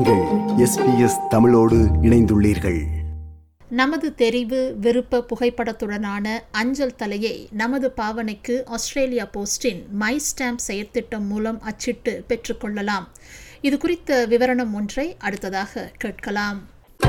நீங்கள் எஸ்பிஎஸ் தமிழோடு இணைந்துள்ளீர்கள் நமது தெரிவு விருப்ப புகைப்படத்துடனான அஞ்சல் தலையை நமது பாவனைக்கு ஆஸ்திரேலியா போஸ்டின் மை ஸ்டாம்ப் செயற்திட்டம் மூலம் அச்சிட்டு பெற்றுக்கொள்ளலாம் இது குறித்த விவரணம் ஒன்றை அடுத்ததாக கேட்கலாம்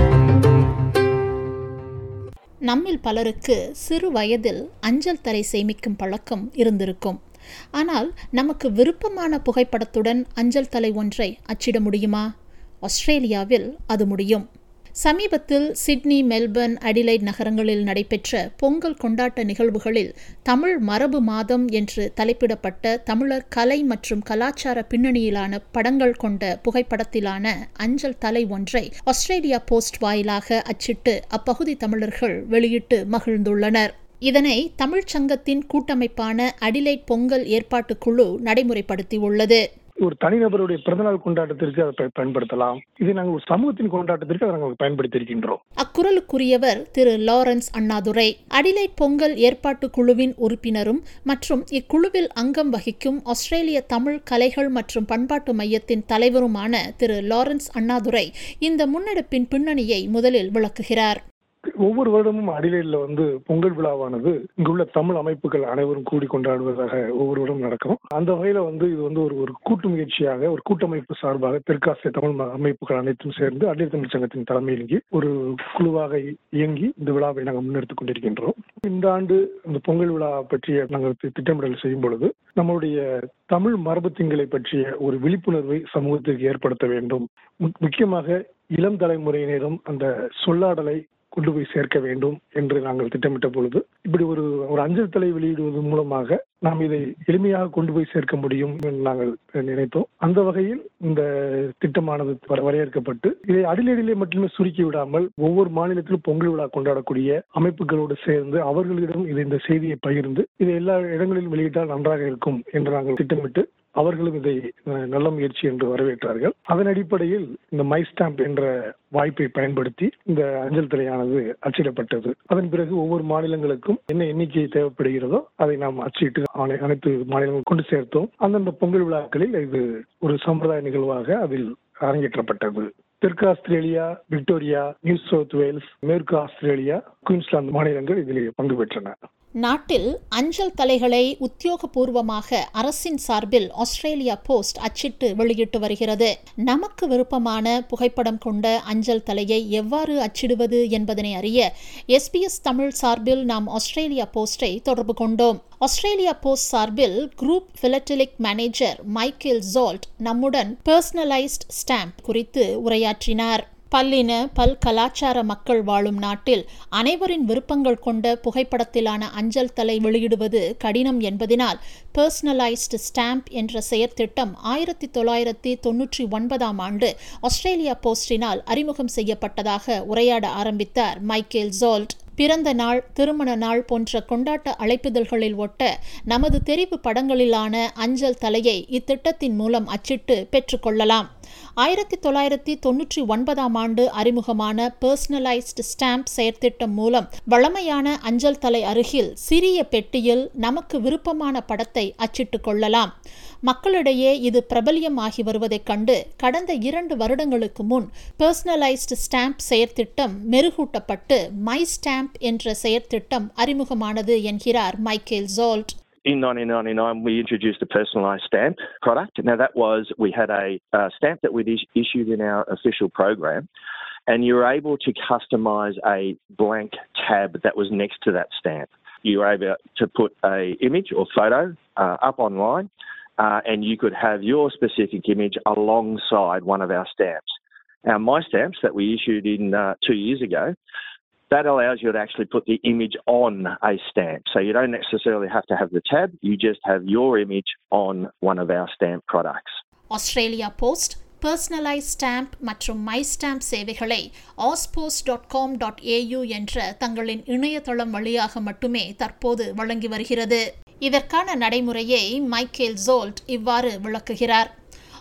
நம்மில் பலருக்கு சிறு வயதில் அஞ்சல் தலை சேமிக்கும் பழக்கம் இருந்திருக்கும் ஆனால் நமக்கு விருப்பமான புகைப்படத்துடன் அஞ்சல் தலை ஒன்றை அச்சிட முடியுமா ஆஸ்திரேலியாவில் அது முடியும் சமீபத்தில் சிட்னி மெல்பர்ன் அடிலைட் நகரங்களில் நடைபெற்ற பொங்கல் கொண்டாட்ட நிகழ்வுகளில் தமிழ் மரபு மாதம் என்று தலைப்பிடப்பட்ட தமிழர் கலை மற்றும் கலாச்சார பின்னணியிலான படங்கள் கொண்ட புகைப்படத்திலான அஞ்சல் தலை ஒன்றை ஆஸ்திரேலியா போஸ்ட் வாயிலாக அச்சிட்டு அப்பகுதி தமிழர்கள் வெளியிட்டு மகிழ்ந்துள்ளனர் இதனை தமிழ்ச் சங்கத்தின் கூட்டமைப்பான அடிலைட் பொங்கல் ஏற்பாட்டுக் குழு நடைமுறைப்படுத்தியுள்ளது ஒரு தனிநபருடைய பிறந்தநாள் கொண்டாட்டத்திற்கு அதை பய- பயன்படுத்தலாம் இதை நாங்கள் ஒரு சமூகத்தின் கொண்டாட்டத்திற்கு அதை நாங்கள் பயன்படுத்தி இருக்கின்றோம் அக்குரலுக்குரியவர் திரு லாரன்ஸ் அண்ணாதுரை அடிலைட் பொங்கல் ஏற்பாட்டு குழுவின் உறுப்பினரும் மற்றும் இக்குழுவில் அங்கம் வகிக்கும் ஆஸ்திரேலிய தமிழ் கலைகள் மற்றும் பண்பாட்டு மையத்தின் தலைவருமான திரு லாரன்ஸ் அண்ணாதுரை இந்த முன்னெடுப்பின் பின்னணியை முதலில் விளக்குகிறார் ஒவ்வொரு வருடமும் அடிலையில் வந்து பொங்கல் விழாவானது இங்குள்ள தமிழ் அமைப்புகள் அனைவரும் கூடி கொண்டாடுவதாக ஒவ்வொரு வருடம் நடக்கும் அந்த வகையில வந்து இது வந்து ஒரு ஒரு கூட்டு முயற்சியாக ஒரு கூட்டமைப்பு சார்பாக தெற்காசிய தமிழ் ம- அமைப்புகள் அனைத்தும் சேர்ந்து அடிலை தமிழ் சங்கத்தின் தலைமையில் இங்கே ஒரு குழுவாக இயங்கி இந்த விழாவை நாங்கள் முன்னெடுத்துக் கொண்டிருக்கின்றோம் இந்த ஆண்டு இந்த பொங்கல் விழா பற்றிய நாங்கள் தி- திட்டமிடல் செய்யும் பொழுது நம்மளுடைய தமிழ் மரபு திங்களை பற்றிய ஒரு விழிப்புணர்வை சமூகத்திற்கு ஏற்படுத்த வேண்டும் மு- முக்கியமாக இளம் தலைமுறையினரும் அந்த சொல்லாடலை கொண்டு போய் சேர்க்க வேண்டும் என்று நாங்கள் திட்டமிட்ட பொழுது இப்படி ஒரு ஒரு அஞ்சல் தலை வெளியிடுவது மூலமாக நாம் இதை எளிமையாக கொண்டு போய் சேர்க்க முடியும் என்று நாங்கள் நினைத்தோம் அந்த வகையில் இந்த திட்டமானது வர- வரையறுக்கப்பட்டு இதை அடிலடியிலே மட்டுமே சுருக்கி விடாமல் ஒவ்வொரு மாநிலத்திலும் பொங்கல் விழா கொண்டாடக்கூடிய அமைப்புகளோடு சேர்ந்து அவர்களிடம் இது இந்த செய்தியை பகிர்ந்து இதை எல்லா இடங்களிலும் வெளியிட்டால் நன்றாக இருக்கும் என்று நாங்கள் திட்டமிட்டு அவர்களும் இதை அஹ், நல்ல முயற்சி என்று வரவேற்றார்கள் அதன் அடிப்படையில் இந்த மை ஸ்டாம்ப் என்ற வாய்ப்பை பயன்படுத்தி இந்த அஞ்சல் தலையானது அச்சிடப்பட்டது அதன் பிறகு ஒவ்வொரு மாநிலங்களுக்கும் என்ன எண்ணிக்கை தேவைப்படுகிறதோ அதை நாம் அச்சிட்டு அனை- அனைத்து மாநிலங்களும் கொண்டு சேர்த்தோம் அந்தந்த பொங்கல் விழாக்களில் இது ஒரு சம்பிரதாய நிகழ்வாக அதில் அரங்கேற்றப்பட்டது தெற்கு Australia Victoria New South Wales மேற்கு ஆஸ்திரேலியா குயின்ஸ்லாந்து மாநிலங்கள் இதில் பங்கு பெற்றன நாட்டில் அஞ்சல் தலைகளை உத்தியோகபூர்வமாக அரசின் சார்பில் ஆஸ்திரேலியா போஸ்ட் அச்சிட்டு வெளியிட்டு வருகிறது நமக்கு விருப்பமான புகைப்படம் கொண்ட அஞ்சல் தலையை எவ்வாறு அச்சிடுவது என்பதனை அறிய எஸ்பிஎஸ் தமிழ் சார்பில் நாம் ஆஸ்திரேலியா போஸ்டை தொடர்பு கொண்டோம் ஆஸ்திரேலியா போஸ்ட் சார்பில் group philatelic manager Michael Jolt நம்முடன் பர்சனலைஸ்ட் ஸ்டாம்ப் குறித்து உரையாற்றினார் பல்லின பல் கலாச்சார மக்கள் வாழும் நாட்டில் அனைவரின் விருப்பங்கள் கொண்ட புகைப்படத்திலான அஞ்சல் தலை வெளியிடுவது கடினம் என்பதினால் பர்சனலைஸ்டு ஸ்டாம்ப் என்ற செயற்திட்டம் ஆயிரத்தி தொள்ளாயிரத்தி தொன்னூற்றி ஒன்பதாம் ஆண்டு ஆஸ்திரேலியா போஸ்டினால் அறிமுகம் செய்யப்பட்டதாக உரையாட ஆரம்பித்தார் மைக்கேல் ஜோல்ட் பிறந்த நாள் திருமண நாள் போன்ற கொண்டாட்ட அழைப்பிதழ்களில் ஒட்ட நமது தெரிவு படங்களிலான அஞ்சல் தலையை இத்திட்டத்தின் மூலம் அச்சிட்டு பெற்றுக்கொள்ளலாம் ஆயிரத்தி தொள்ளாயிரத்தி தொன்னூற்றி ஒன்பதாம் ஆண்டு அறிமுகமான பர்சனலைஸ்டு ஸ்டாம்ப் செயற்திட்டம் மூலம் வழமையான அஞ்சல் தலை அருகில் சிறிய பெட்டியில் நமக்கு விருப்பமான படத்தை அச்சிட்டுக் கொள்ளலாம் மக்களிடையே இது பிரபல்யமாகி வருவதைக் கண்டு கடந்த இரண்டு வருடங்களுக்கு முன் பர்சனலைஸ்டு ஸ்டாம்ப் செயற்திட்டம் மெருகூட்டப்பட்டு மை ஸ்டாம்ப் என்ற செயற்திட்டம் அறிமுகமானது என்கிறார் Michael Jolt In 1999, we introduced a personalised stamp product. Now, that was we had a uh, stamp that we'd is- issued in our official program, and you were able to customise a blank tab that was next to that stamp. You were able to put a image or photo uh, up online, uh, and you could have your specific image alongside one of our stamps. Our My Stamps that we issued in uh, two years ago that allows you to actually put the image on a stamp. So you don't necessarily have to have the tab, you just have your image on one of our stamp products. Australia post personalise stamp மற்றும் my stamp சேவைகளை Auspost dot com dot AU என்ற தங்களின் இணையதளம் வழியாக மட்டுமே தற்போது வழங்கி வருகிறது இதற்கான நடைமுறையை மைக்கேல் ஜோல்ட் இவ்வாறு விளக்குகிறார்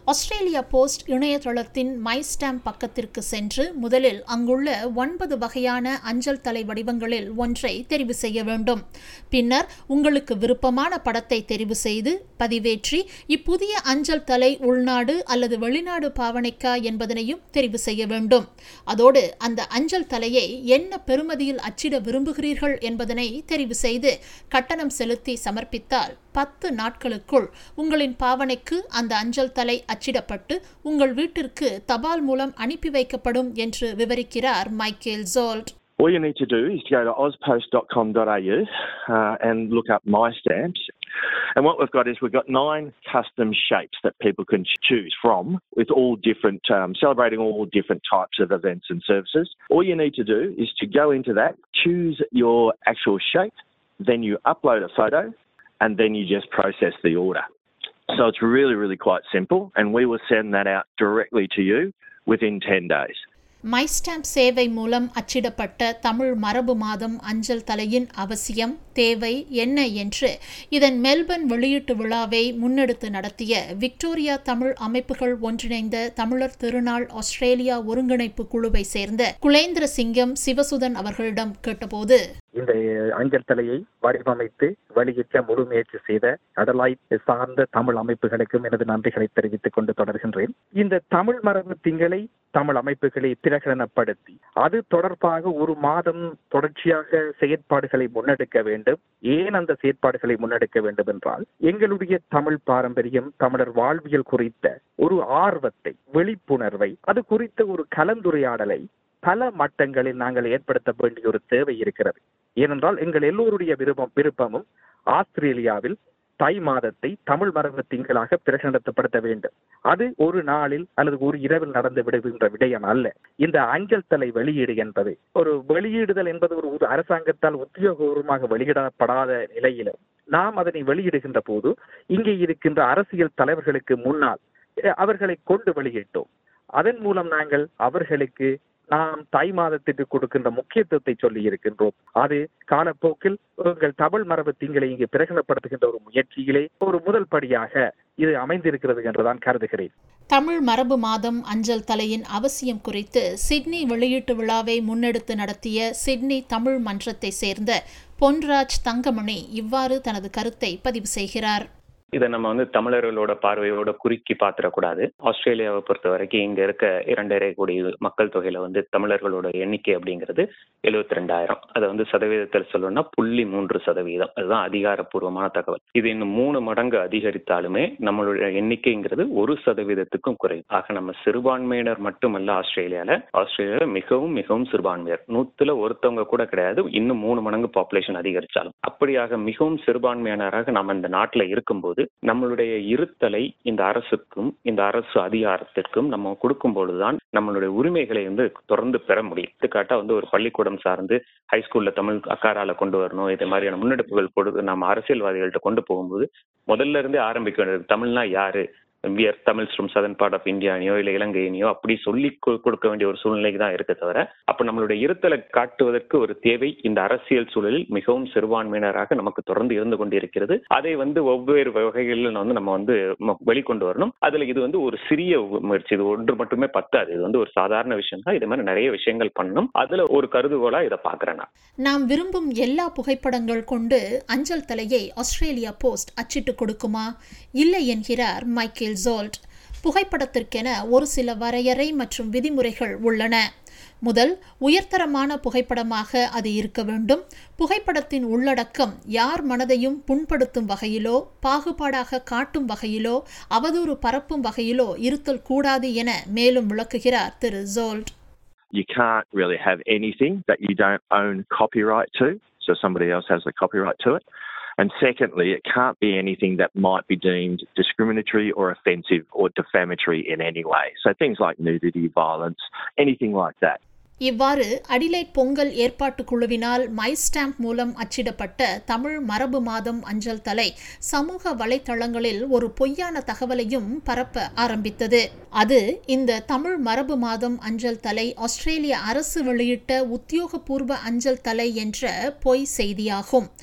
ஆஸ்திரேலியா போஸ்ட் இணையதளத்தின் மை ஸ்டாம்ப் பக்கத்திற்கு சென்று முதலில் அங்குள்ள ஒன்பது வகையான அஞ்சல் தலை வடிவங்களில் ஒன்றை தெரிவு செய்ய வேண்டும் பின்னர் உங்களுக்கு விருப்பமான படத்தை தெரிவு செய்து பதிவேற்றி இப்புதிய அஞ்சல் தலை உள்நாடு அல்லது வெளிநாடு பாவனைக்கா என்பதனையும் தெரிவு செய்ய வேண்டும் அதோடு அந்த அஞ்சல் தலையை என்ன பெறுமதியில் அச்சிட விரும்புகிறீர்கள் என்பதனை தெரிவு செய்து கட்டணம் செலுத்தி சமர்ப்பித்தால் பத்து நாட்களுக்குள் உங்களின் பாவனைக்கு அந்த அஞ்சல் தலை அச்சிடப்பட்டு உங்கள் வீட்டிற்கு தபால் மூலம் அனுப்பி வைக்கப்படும் என்று விவரிக்கிறார் Michael Jolt All you need to do is to go to ozpost.com.au uh, and look up My Stamps. And what we've got is we've got nine custom shapes that people can choose from with all different, um, celebrating all different types of events and services. All you need to do is to go into that, choose your actual shape, then you upload a photo, and then you just process the order. So it's really, really quite simple, and we will send that out directly to you within 10 days. My stamp சேவை மூலம் அச்சிடப்பட்ட தமிழ் மரபு மாதம் அஞ்சல் தலையின் அவசியம் தேவை என்ன என்று இதன் மெல்பர்ன் வெளியீட்டு விழாவை முன்னெடுத்து நடத்திய விக்டோரியா தமிழ் அமைப்புகள் ஒன்றிணைந்த தமிழர் திருநாள் ஆஸ்திரேலியா ஒருங்கிணைப்பு குழுவை சேர்ந்த குலேந்திர சிங்கம் சிவசுதன் அவர்களிடம் கேட்டபோது இந்த அஞ்சல் தலையை வடிவமைத்து வெளியிட்ட முழு முயற்சி செய்த அடலாய் சார்ந்த தமிழ் அமைப்புகளுக்கும் எனது நன்றிகளை தெரிவித்துக் கொண்டு தொடர்கின்றேன் இந்த தமிழ் மரபு திங்களை தமிழ் அமைப்புகளை பிரகடனப்படுத்தி அது தொடர்பாக ஒரு மாதம் தொடர்ச்சியாக செயற்பாடுகளை முன்னெடுக்க வேண்டும் ஏன் அந்த செயற்பாடுகளை முன்னெடுக்க வேண்டும் என்றால் எங்களுடைய தமிழ் பாரம்பரியம் தமிழர் வாழ்வியல் குறித்த ஒரு ஆர்வத்தை விழிப்புணர்வை அது குறித்த ஒரு கலந்துரையாடலை பல மட்டங்களில் நாங்கள் ஏற்படுத்த வேண்டிய ஒரு தேவை இருக்கிறது ஏனென்றால் எங்கள் எல்லோருடைய விருப்பம் விருப்பமும் ஆஸ்திரேலியாவில் தை மாதத்தை தமிழ் மரபு திங்களாக பிரகடனப்படுத்த வேண்டும் அது ஒரு நாளில் அல்லது ஒரு இரவில் நடந்து விடுகின்ற விடயம் அல்ல இந்த அஞ்சல் தலை வெளியீடு என்பது ஒரு வெளியிடுதல் என்பது ஒரு ஒரு அரசாங்கத்தால் உத்தியோகபூர்வமாக வெளியிடப்படாத நிலையிலும் நாம் அதனை வெளியிடுகின்ற போது இங்கே இருக்கின்ற அரசியல் தலைவர்களுக்கு முன்னால் அவர்களை கொண்டு வெளியிட்டோம் அதன் மூலம் நாங்கள் அவர்களுக்கு நாம் தை மாதத்திற்கு கொடுக்கின்ற முக்கியத்துவத்தை சொல்லி இருக்கின்றோம் அது காலப்போக்கில் உங்கள் தமிழ் மரபு திங்களை இங்கு பிரகடனப்படுத்துகின்ற ஒரு முயற்சியிலே ஒரு முதல் படியாக இது அமைந்திருக்கிறது என்றுதான் கருதுகிறேன் தமிழ் மரபு மாதம் அஞ்சல் தலையின் அவசியம் குறித்து சிட்னி வெளியீட்டு விழாவை முன்னெடுத்து நடத்திய சிட்னி தமிழ் மன்றத்தை சேர்ந்த பொன்ராஜ் தங்கமணி இவ்வாறு தனது கருத்தை பதிவு செய்கிறார் இதை நம்ம வந்து தமிழர்களோட பார்வையோட குறுக்கி பாத்திரக்கூடாது ஆஸ்திரேலியாவை பொறுத்த வரைக்கும் இங்க இருக்க இரண்டரை கோடி மக்கள் தொகையில வந்து தமிழர்களோட எண்ணிக்கை அப்படிங்கிறது எழுபத்தி ரெண்டாயிரம் அதை வந்து சதவீதத்தில் சொல்லணும்னா புள்ளி மூன்று சதவீதம் அதுதான் அதிகாரப்பூர்வமான தகவல் இது இன்னும் மூணு மடங்கு அதிகரித்தாலுமே நம்மளுடைய எண்ணிக்கைங்கிறது ஒரு சதவீதத்துக்கும் குறையும் ஆக நம்ம சிறுபான்மையினர் மட்டுமல்ல ஆஸ்திரேலியால ஆஸ்திரேலியால மிகவும் மிகவும் சிறுபான்மையர் நூத்துல ஒருத்தவங்க கூட கிடையாது இன்னும் மூணு மடங்கு பாப்புலேஷன் அதிகரிச்சாலும் அப்படியாக மிகவும் சிறுபான்மையினராக நம்ம இந்த நாட்டுல இருக்கும்போது போது நம்மளுடைய இருத்தலை இந்த அரசுக்கும் இந்த அரசு அதிகாரத்திற்கும் நம்ம கொடுக்கும் பொழுதுதான் நம்மளுடைய உரிமைகளை வந்து தொடர்ந்து பெற முடியும் எடுத்துக்காட்டா வந்து ஒரு பள்ளிக்கூடம் சார்ந்து ஹைஸ்கூல்ல தமிழ் அக்காரால கொண்டு வரணும் இது மாதிரியான முன்னெடுப்புகள் கொடுத்து நம்ம அரசியல்வாதிகள்கிட்ட கொண்டு போகும்போது முதல்ல இருந்தே ஆரம்பிக்க வேண்டியது தமிழ்னா யாரு we are Tamils from southern part of இந்தியானியோ இல்லை இலங்கையினியோ அப்படி சொல்லி கொடுக்க வேண்டிய ஒரு சூழ்நிலைக்கு தான் இருக்க தவிர அப்ப நம்மளுடைய இருத்தலை காட்டுவதற்கு ஒரு தேவை இந்த அரசியல் சூழலில் மிகவும் சிறுபான்மையினராக நமக்கு தொடர்ந்து இருந்து கொண்டிருக்கிறது அதை வந்து ஒவ்வொரு வகைகளில் வந்து நம்ம வந்து வெளிக்கொண்டு வரணும் அதுல இது வந்து ஒரு சிறிய முயற்சி இது ஒன்று மட்டுமே பத்தாது இது வந்து ஒரு சாதாரண விஷயம் தான் இது மாதிரி நிறைய விஷயங்கள் பண்ணணும் அதுல ஒரு கருதுகோளா இதை பாக்குறேன் நான் நாம் விரும்பும் எல்லா புகைப்படங்கள் கொண்டு அஞ்சல் தலையை ஆஸ்திரேலியா போஸ்ட் அச்சிட்டு கொடுக்குமா இல்லை என்கிறார் மைக்கேல் ஜோல்ட் புகைப்படத்திற்கென ஒரு சில வரையறை மற்றும் விதிமுறைகள் உள்ளன முதல் உயர்தரமான புகைப்படமாக அது இருக்க வேண்டும் புகைப்படத்தின் உள்ளடக்கம் யார் மனதையும் புண்படுத்தும் வகையிலோ பாகுபாடாக காட்டும் வகையிலோ அவதூறு பரப்பும் வகையிலோ இருத்தல் கூடாது என மேலும் விளக்குகிறார் திரு Jolt You can't really have anything that you don't own copyright to, so somebody else has the copyright to it. And secondly, it can't be anything that might be deemed discriminatory or offensive or defamatory in any way. So things like nudity, violence, anything like that. இவ்வாறு Adelaide Pongal ஏற்பாட்டு குழுவினால் my stamp மூலம் அச்சிடப்பட்ட தமிழ் மரபு மாதம் அஞ்சல் தலை சமூக வலைத்தளங்களில் ஒரு பொய்யான தகவலையும் பரப்ப ஆரம்பித்தது அது இந்த தமிழ் மரபு மாதம் அஞ்சல் தலை ஆஸ்திரேலிய அரசு வெளியிட்ட உத்தியோகபூர்வ அஞ்சல் தலை என்ற பொய் செய்தியாகும்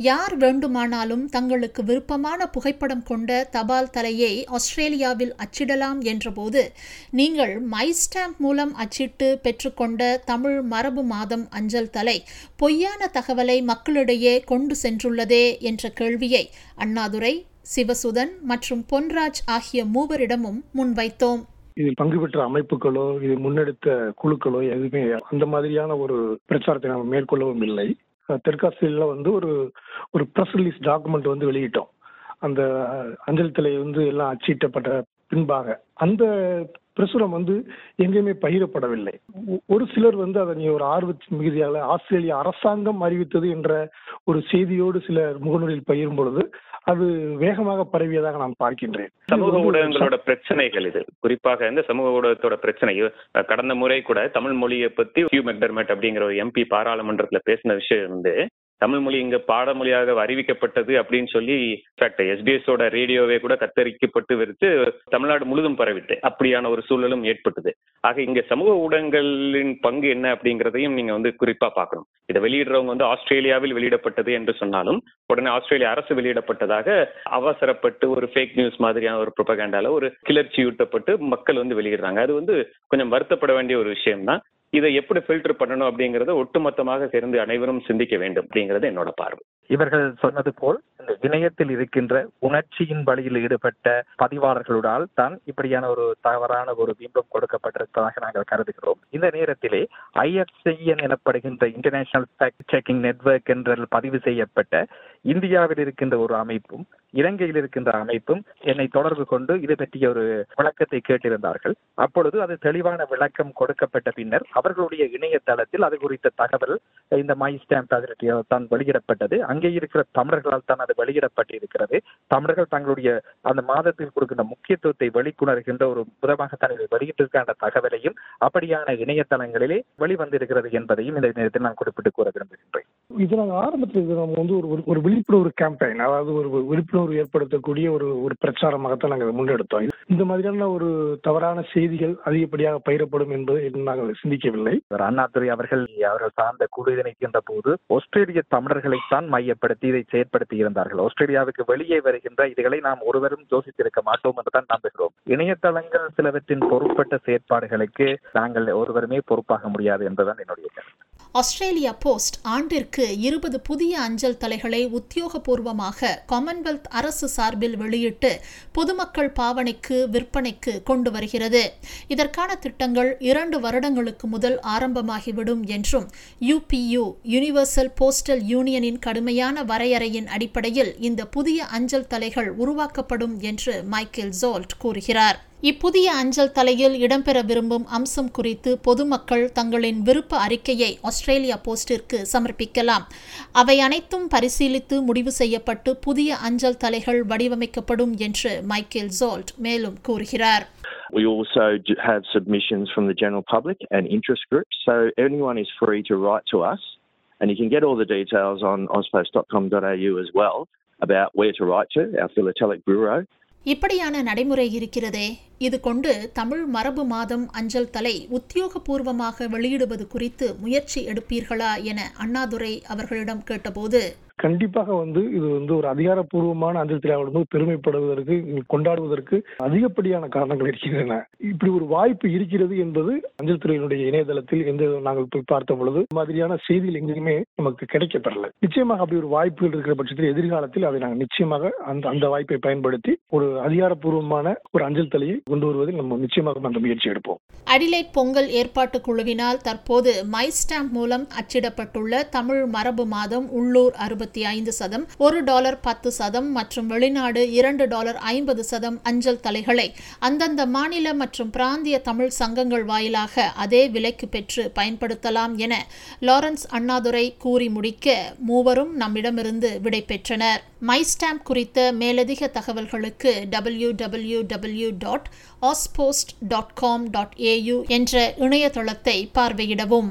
யார் வேண்டுமானாலும் தங்களுக்கு விருப்பமான புகைப்படம் கொண்ட தபால் தலையை ஆஸ்திரேலியாவில் அச்சிடலாம் என்றபோது நீங்கள் மை ஸ்டாம்ப் மூலம் அச்சிட்டு பெற்றுக்கொண்ட தமிழ் மரபு மாதம் அஞ்சல் தலை பொய்யான தகவலை மக்களிடையே கொண்டு சென்றுள்ளதே என்ற கேள்வியை அண்ணாதுரை சிவசுதன் மற்றும் பொன்ராஜ் ஆகிய மூவரிடமும் முன்வைத்தோம் இதில் பங்கு பெற்ற அமைப்புகளோ இது முன்னெடுத்த குழுக்களோ எதுவுமே அந்த மாதிரியான ஒரு பிரச்சாரத்தை நம்ம மேற்கொள்ளவும் இல்லை தெற்காசியில வந்து ஒரு ஒரு ப்ரெஸ் ரிலீஸ் டாக்குமெண்ட் வந்து வெளியிட்டோம் அந்த அஞ்சல் தலை வந்து எல்லாம் அச்சிட்டப்பட்ட பின்பாக அந்த பிரசுரம் வந்து எங்கேயுமே பகிரப்படவில்லை ஒரு சிலர் வந்து அதை நீ ஒரு ஆர்வத்தின் மிகுதியால ஆஸ்திரேலிய அரசாங்கம் அறிவித்தது என்ற ஒரு செய்தியோடு சிலர் முகநூலில் பகிரும் பொழுது அது வேகமாக பரவியதாக நான் பார்க்கின்றேன் சமூக ஊடகங்களோட பிரச்சனைகள் இது குறிப்பாக இந்த சமூக ஊடகத்தோட பிரச்சனை கடந்த முறை கூட தமிழ் மொழியை பத்தி ஹியூ மெக்டர்மெட் அப்படிங்கிற ஒரு எம்பி பாராளுமன்றத்துல பேசின விஷயம் வந்து தமிழ் மொழி இங்க பாடமொழியாக அறிவிக்கப்பட்டது அப்படின்னு சொல்லி எஸ்பிஎஸோட ரேடியோவே கூட கத்தரிக்கப்பட்டு விரித்து தமிழ்நாடு முழுதும் பரவிட்டு அப்படியான ஒரு சூழலும் ஏற்பட்டது ஆக இங்க சமூக ஊடகங்களின் பங்கு என்ன அப்படிங்கிறதையும் நீங்க வந்து குறிப்பா பார்க்கணும் இதை வெளியிடுறவங்க வந்து ஆஸ்திரேலியாவில் வெளியிடப்பட்டது என்று சொன்னாலும் உடனே ஆஸ்திரேலிய அரசு வெளியிடப்பட்டதாக அவசரப்பட்டு ஒரு ஃபேக் நியூஸ் மாதிரியான ஒரு ப்ரொபகேண்டால ஒரு கிளர்ச்சி ஊட்டப்பட்டு மக்கள் வந்து வெளியிடுறாங்க அது வந்து கொஞ்சம் வருத்தப்பட வேண்டிய ஒரு விஷயம் தான் இதை எப்படி ஃபில்டர் பண்ணணும் அப்படிங்கறத ஒட்டுமொத்தமாக சேர்ந்து அனைவரும் சிந்திக்க வேண்டும் அப்படிங்கிறது என்னோட பார்வை இவர்கள் சொன்னது போல் இந்த இணையத்தில் இருக்கின்ற உணர்ச்சியின் வழியில் ஈடுபட்ட பதிவாளர்களால் தான் இப்படியான ஒரு தவறான ஒரு பிம்பம் கொடுக்கப்பட்டிருப்பதாக நாங்கள் கருதுகிறோம் இந்த நேரத்திலே ஐஎஃப்சிஎன் எனப்படுகின்ற இன்டர்நேஷனல் ஃபேக்ட் செக்கிங் நெட்வொர்க் என்ற பதிவு செய்யப்பட்ட இந்தியாவில் இருக்கின்ற ஒரு அமைப்பும் இலங்கையில் இருக்கின்ற அமைப்பும் என்னை தொடர்பு கொண்டு இது பற்றிய ஒரு விளக்கத்தை கேட்டிருந்தார்கள் அப்பொழுது அது தெளிவான விளக்கம் கொடுக்கப்பட்ட பின்னர் அவர்களுடைய இணையதளத்தில் அது குறித்த தகவல் இந்த மை ஸ்டாம்ப் அதிரட்டியால் தான் வெளியிடப்பட்டது அங்கே இருக்கிற தமிழர்களால் தான் அது வெளியிடப்பட்டிருக்கிறது தமிழர்கள் தங்களுடைய அந்த மாதத்தில் கொடுக்கின்ற முக்கியத்துவத்தை வெளிக்கொணர்கின்ற ஒரு விதமாக தான் இதை வெளியிட்டிருக்கின்ற தகவலையும் அப்படியான இணையதளங்களிலே வெளிவந்திருக்கிறது என்பதையும் இந்த நேரத்தில் நான் குறிப்பிட்டு கூற விரும்புகின்றேன் இது நாங்கள் ஆரம்பத்தில் இது நம்ம வந்து ஒரு ஒரு விழிப்புணர்வு கேம்பெயின் அதாவது ஒரு விழிப்புணர்வு ஏற்படுத்தக்கூடிய ஒரு ஒரு பிரச்சாரமாகத்தான் நாங்கள் முன்னெடுத்தோம் இந்த மாதிரியான ஒரு தவறான செய்திகள் அதிகப்படியாக பயிரப்படும் என்பதை நாங்கள் சிந்திக்கவில்லை அண்ணாதுரை அவர்கள் அவர்கள் சார்ந்த குழு நினைக்கின்ற போது ஆஸ்திரேலிய தமிழர்களைத்தான் மையப்படுத்தி இதை செயற்படுத்தி இருந்தார்கள் ஆஸ்திரேலியாவுக்கு வெளியே வருகின்ற இதுகளை நாம் ஒருவரும் யோசித்திருக்க மாட்டோம் என்றுதான் நம்புகிறோம் இணையதளங்கள் சிலவற்றின் பொறுப்பட்ட செயற்பாடுகளுக்கு நாங்கள் ஒருவருமே பொறுப்பாக முடியாது என்பதுதான் என்னுடைய கருத்து ஆஸ்திரேலியா போஸ்ட் ஆண்டிற்கு இருபது புதிய அஞ்சல் தலைகளை உத்தியோகபூர்வமாக காமன்வெல்த் அரசு சார்பில் வெளியிட்டு பொதுமக்கள் பாவனைக்கு விற்பனைக்கு கொண்டு வருகிறது இதற்கான திட்டங்கள் இரண்டு வருடங்களுக்கு முதல் ஆரம்பமாகிவிடும் என்றும் யுபியு யூனிவர்சல் போஸ்டல் யூனியனின் கடுமையான வரையறையின் அடிப்படையில் இந்த புதிய அஞ்சல் தலைகள் உருவாக்கப்படும் என்று மைக்கேல் ஜோல்ட் கூறுகிறார் இப்புதிய அஞ்சல் தலையில் இடம்பெற விரும்பும் அம்சம் குறித்து பொதுமக்கள் தங்களின் விருப்ப அறிக்கையை ஆஸ்திரேலியா போஸ்டிற்கு சமர்ப்பிக்கலாம் அவை அனைத்தும் பரிசீலித்து முடிவு செய்யப்பட்டு புதிய அஞ்சல் தலைகள் வடிவமைக்கப்படும் என்று மைக்கேல் ஜோல்ட் மேலும் கூறுகிறார் We also have submissions from the general public and interest groups, so anyone is free to write to us. And you can get all the details on auspost.com.au as well about where to write to, our philatelic bureau. இப்படியான நடைமுறை இருக்கிறதே இது கொண்டு தமிழ் மரபு மாதம் அஞ்சல் தலை உத்தியோகபூர்வமாக வெளியிடுவது குறித்து முயற்சி எடுப்பீர்களா என அண்ணாதுரை அவர்களிடம் கேட்டபோது கண்டிப்பாக வந்து இது வந்து ஒரு அதிகாரப்பூர்வமான அஞ்சல் திரையாளர் வந்து பெருமைப்படுவதற்கு கொண்டாடுவதற்கு அதிகப்படியான காரணங்கள் இருக்கின்றன இப்படி ஒரு வாய்ப்பு இருக்கிறது என்பது அஞ்சல் துறையினுடைய இணையதளத்தில் எந்த நாங்கள் போய் பார்த்த பொழுது மாதிரியான செய்திகள் எங்கேயுமே நமக்கு கிடைக்கப்பெறல நிச்சயமாக அப்படி ஒரு வாய்ப்புகள் இருக்கிற பட்சத்தில் எதிர்காலத்தில் அதை நாங்கள் நிச்சயமாக அந்த அந்த வாய்ப்பை பயன்படுத்தி ஒரு அதிகாரப்பூர்வமான ஒரு அஞ்சல் தலையை கொண்டு வருவதில் நம்ம நிச்சயமாக அந்த முயற்சி எடுப்போம் அடிலைட் பொங்கல் ஏற்பாட்டு குழுவினால் தற்போது மை ஸ்டாம்ப் மூலம் அச்சிடப்பட்டுள்ள தமிழ் மரபு மாதம் உள்ளூர் அறுபத்தி ஐந்து சதம் ஒரு டாலர் பத்து சதம் மற்றும் வெளிநாடு இரண்டு டாலர் ஐம்பது சதம் அஞ்சல் தலைகளை அந்தந்த மாநில மற்றும் பிராந்திய தமிழ் சங்கங்கள் வாயிலாக அதே விலைக்கு பெற்று பயன்படுத்தலாம் என லாரன்ஸ் அண்ணாதுரை கூறி முடிக்க மூவரும் நம்மிடமிருந்து விடை பெற்றனர் மை ஸ்டாம்ப் குறித்த மேலதிக தகவல்களுக்கு W W W dot Auspost dot com dot AU என்ற இணையதளத்தை பார்வையிடவும்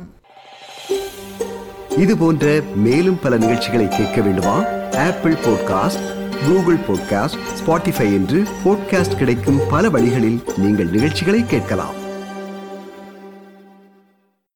இது போன்ற மேலும் பல நிகழ்ச்சிகளை கேட்க வேண்டுமா Apple podcast Google podcast Spotify என்று பாட்காஸ்ட் கிடைக்கும் பல வழிகளில் நீங்கள் நிகழ்ச்சிகளை கேட்கலாம்